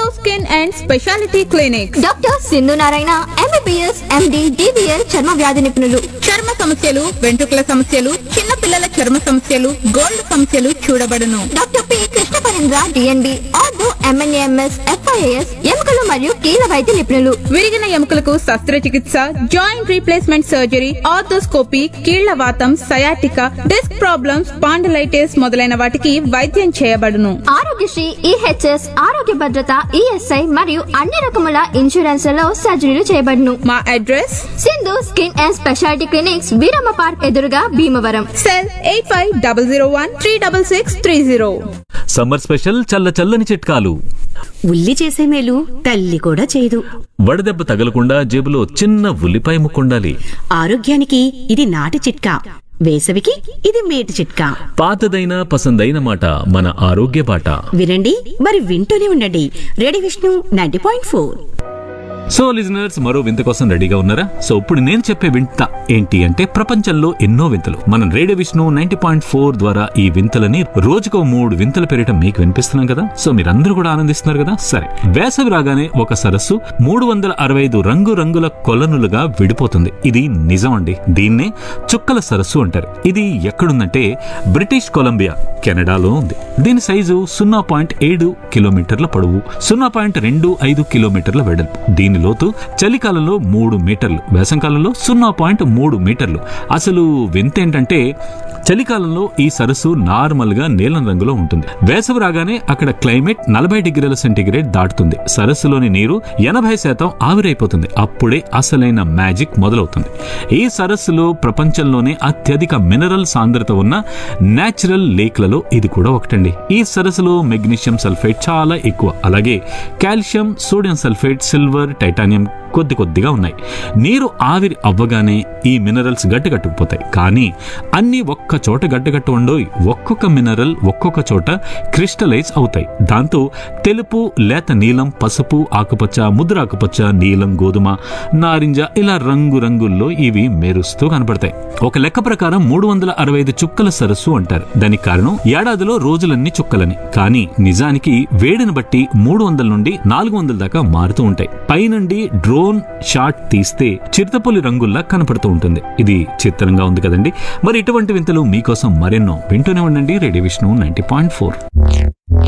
Sindhu skin and speciality clinic doctor Sindhu Narayana MBBS MD DBL చర్మ వ్యాధి నిపుణులు చర్మ సమస్యలు వెంట్రుకల సమస్యలు చిన్న పిల్లల చర్మ సమస్యలు గోల్డ్ సమస్యలు చూడబడును doctor P Krishna Parendra DNB ortho MNAMS FIAS ఎముకలు మరియు కీళ్ళ వైద్య నిపుణులు విరిగిన ఎముకలకు శస్త్రచికిత్స జాయింట్ రీప్లేస్మెంట్ సర్జరీ ఆర్థోస్కోపీ కీళ్ల వాతం సయాటిక డిస్క్ ప్రాబ్లమ్స్ పాండలైటిస్ మొదలైన వాటికి వైద్యం చేయబడును ఆరోగ్యశ్రీ ఈహెచ్ఎస్ ఆరోగ్య భద్రత ఈఎస్ఐ మరియు అన్ని రకముల ఇన్సూరెన్స్లలో సర్జరీలు చేయబడును మా address Sindhu skin and speciality clinics Veeramma park ఎదురుగా Bhimavaram cell eight five double zero one three double six three zero summer special చల్ల చల్లని చిట్కాలు ఉల్లి చేసే మేలు తల్లి కూడా చేయదు వడదెబ్బ తగలకుండా జేబులో చిన్న ఉల్లిపాయ ముక్కుండాలి ఆరోగ్యానికి ఇది నాటి చిట్కా వేసవికి ఇది మేటి చిట్కా పాతదైన పసందైన మాట మన ఆరోగ్య బాట వినండి మరి వింటూనే ఉండండి radio Vishnu ninety point four so listeners మరో వింత కోసం రెడీగా ఉన్నారా సో ఇప్పుడు నేను చెప్పే వింత ఏంటి అంటే ప్రపంచంలో ఎన్నో వింతలు మనం radio Vishnu ninety point four ద్వారా ఈ వింతలని రోజుకో మూడు వింతలు పేరిట మీకు వినిపిస్తున్నాం కదా సో మీరందరూ కూడా ఆనందిస్తున్నారు కదా సరే వేసవి రాగానే ఒక సరస్సు మూడు వందల అరవై ఐదు రంగు రంగుల కొలనులుగా విడిపోతుంది ఇది నిజం అండి దీన్నే చుక్కల సరస్సు అంటారు ఇది ఎక్కడుందంటే బ్రిటిష్ కొలంబియా కెనడాలో ఉంది దీని సైజు సున్నా పాయింట్ ఏడు కిలోమీటర్ల పొడవు సున్నా పాయింట్ రెండు ఐదు కిలోమీటర్ల వెడల్పు దీని లోతు చలికాలంలో మూడు మీటర్లు వేసంకాలంలో సున్నా పాయింట్ మూడు మీటర్లు అసలు వింత ఏంటంటే చలికాలంలో ఈ సరస్సు నార్మల్ గా నీలం రంగులో ఉంటుంది వేసవి రాగానే అక్కడ క్లైమేట్ నలభై డిగ్రీల సెంటీగ్రేడ్ దాటుతుంది సరస్సులోని నీరు ఎనభై శాతం ఆవిరైపోతుంది అప్పుడే అసలైన మ్యాజిక్ మొదలవుతుంది ఈ సరస్సులో ప్రపంచంలోనే అత్యధిక మినరల్ సాంద్రత ఉన్న నేచురల్ లేక్లలో ఇది కూడా ఒకటండి ఈ సరస్సులో మెగ్నీషియం సల్ఫేట్ చాలా ఎక్కువ అలాగే calcium sodium sulphate silver titanium కొద్ది కొద్దిగా ఉన్నాయి నీరు ఆవిరి అవ్వగానే ఈ మినరల్స్ గడ్డగట్టుకుపోతాయి కానీ అన్ని ఒక్క చోట గడ్డగట్టు ఉండోయి ఒక్కొక్క మినరల్ ఒక్కొక్క చోట క్రిస్టలైజ్ అవుతాయి దాంతో తెలుపు లేత నీలం పసుపు ఆకుపచ్చ ముద్ర ఆకుపచ్చ నీలం గోధుమ నారింజ ఇలా రంగు రంగుల్లో ఇవి మెరుస్తూ కనపడతాయి ఒక లెక్క ప్రకారం మూడు వందల అరవై ఐదు చుక్కల సరస్సు అంటారు దానికి కారణం ఏడాదిలో రోజులన్నీ చుక్కలని కానీ నిజానికి వేడిని బట్టి మూడు వందల నుండి నాలుగు వందల దాకా మారుతూ ఉంటాయి పైనుండి డ్రోన్ షాట్ తీస్తే చిరుతపులి రంగుల్లా కనపడుతూ ఉంటుంది ఇది చిత్రంగా ఉంది కదండి మరి ఇటువంటి వింతలు మీకోసం మరెన్నో వింటూనే ఉండండి radio Vishnu ninety point four